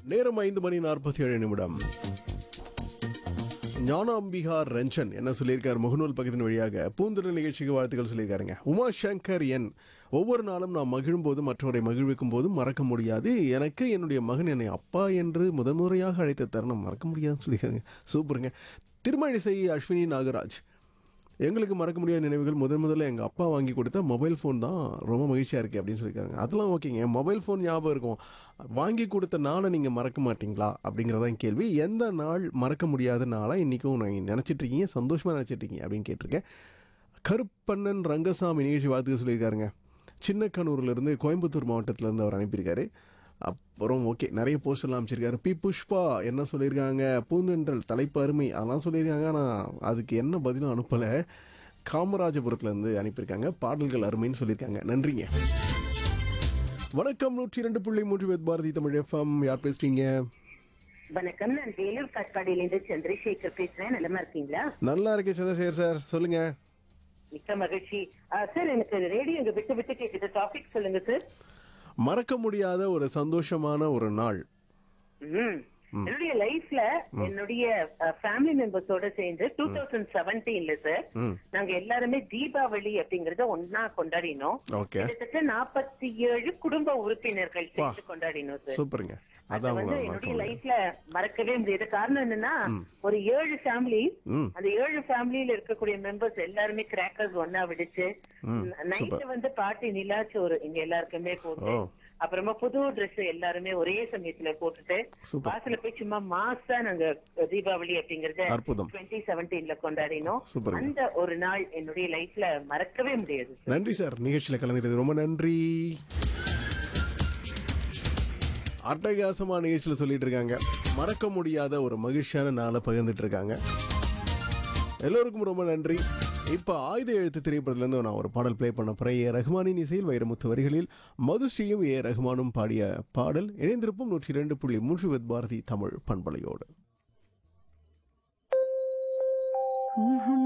நேரம் ஐந்து மணி நாற்பத்தி ஏழு நிமிடம் ஞானாம்பிகா ரஞ்சன் என்ன சொல்லியிருக்கார் முகநூல் பக்கத்தின் வழியாக பூந்துடல் நிகழ்ச்சிக்கு வாழ்த்துக்கள் சொல்லியிருக்காருங்க உமா சங்கர் என் ஒவ்வொரு நாளும் நான் மகிழும் போதும் மற்றவரை மகிழ்விக்கும் போதும் மறக்க முடியாது எனக்கு என்னுடைய மகன் என்னை அப்பா என்று முதன் முறையாக அழைத்த தருணம் மறக்க முடியாதுன்னு சொல்லியிருக்காங்க சூப்பருங்க திருமழிசை அஸ்வினி நாகராஜ் எங்களுக்கு மறக்க முடியாத நினைவுகள் முதன் முதல்ல எங்கள் அப்பா வாங்கி கொடுத்த மொபைல் ஃபோன் தான் ரொம்ப மகிழ்ச்சியாக இருக்குது அப்படின்னு சொல்லியிருக்காங்க அதெல்லாம் ஓகேங்க மொபைல் ஃபோன் ஞாபகம் இருக்கும் வாங்கி கொடுத்த நாளை நீங்கள் மறக்க மாட்டீங்களா அப்படிங்கிறதான் கேள்வி எந்த நாள் மறக்க முடியாத நாளாக இன்றைக்கும் நீங்கள் நினச்சிட்டு இருக்கீங்க சந்தோஷமாக நினச்சிட்டு இருக்கீங்க அப்படின்னு கேட்டிருக்கேன் கருப்பண்ணன் ரங்கசாமி நிகழ்ச்சி வாழ்த்துக்க சொல்லியிருக்காருங்க சின்னக்கனூர்லேருந்து கோயம்புத்தூர் மாவட்டத்திலேருந்து அவர் அனுப்பியிருக்காரு அப்புறம் ஓகே நிறைய போஸ்டர்லாம் அமைச்சிருக்காரு பி புஷ்பா என்ன சொல்லியிருக்காங்க பூந்தென்றல் தலைப்பு அருமை அதெல்லாம் சொல்லியிருக்காங்க ஆனால் அதுக்கு என்ன பதிலும் அனுப்பலை காமராஜபுரத்துலேருந்து அனுப்பியிருக்காங்க பாடல்கள் அருமைன்னு சொல்லியிருக்காங்க நன்றிங்க வணக்கம் நூற்றி ரெண்டு புள்ளி மூன்று வேத் பாரதி தமிழ் எஃப்எம் யார் பேசுறீங்க வணக்கம் நான் வேலூர் காட்பாடியிலிருந்து சந்திரசேகர் பேசுறேன் நிலமா இருக்கீங்களா நல்லா இருக்கு சந்திரசேகர் சார் சொல்லுங்க மிக்க மகிழ்ச்சி ஆ, சார் எனக்கு ரேடியோ இங்க விட்டு விட்டு கேக்குது டாபிக் சொல்லுங்க சார் மறக்க முடியாத ஒரு சந்தோஷமான ஒரு நாள் ம். என்னுடைய லைஃப்ல என்னுடைய ஃபேமிலி மெம்பர்ஸோட சேர்ந்து டூ தௌசண்ட் செவன்டீன்ல சார் ம் நாங்க எல்லாருமே தீபாவளி அப்படிங்கறத ஒன்னா கொண்டாடினோம் ஓகே கிட்டத்தட்ட நாற்பத்தி ஏழு குடும்ப உறுப்பினர்கள் சேர்ந்து கொண்டாடினோம் சார் சூப்பருங்க அது அதான் வந்து உங்களை மறக்க என்னுடைய முடியாது லைஃப்ல மறக்கவே முடியாது காரணம் என்னன்னா ஒரு ஏழு ஃபேமிலி ம் அந்த ஏழு ஃபேமிலியில இருக்கக்கூடிய மெம்பர்ஸ் எல்லாருமே கிராக்கர்ஸ் ஒன்னா விடுச்சு ம், நைட்டு வந்து பாட்டி நிலாச்சோறு இங்க எல்லாருக்குமே போட்டு ஓ. அப்புறமா புது Dress எல்லாருமே ஒரே சமயத்துல போட்டுட்டு சூப்பர். வாசல்ல போய் சும்மா மாசா நாங்க தீபாவளி அப்படிங்கறத அற்புதம். டுவெண்ட்டி செவன்டீன்ல கொண்டாடினோம் சூப்பருங்க. அந்த ஒரு நாள் என்னுடைய லைஃப்ல மறக்கவே முடியாது நன்றி சார் நிகழ்ச்சியில் கலந்துக்கிறது ரொம்ப நன்றி அட்டகாசமா நிகழ்ச்சியில் சொல்லிட்டு இருக்காங்க மறக்க முடியாத ஒரு மகிழ்ச்சியான நாளை பகிர்ந்துட்டு இருக்காங்க எல்லோருக்கும் ரொம்ப நன்றி இப்போ ஆயுத எழுத்து திரைப்படத்துலேருந்து நான் ஒரு பாடல் ப்ளே பண்ண போகிறேன் ஏ ரஹ்மானின் இசையில் வைரமுத்து வரிகளில் மதுஸ்ரீயும் ஏ ரஹ்மானும் பாடிய பாடல் இணைந்திருப்பும் நூற்றி ரெண்டு புள்ளி மூன்று வித் பாரதி தமிழ் பண்பலையோடு ம்ஹும்.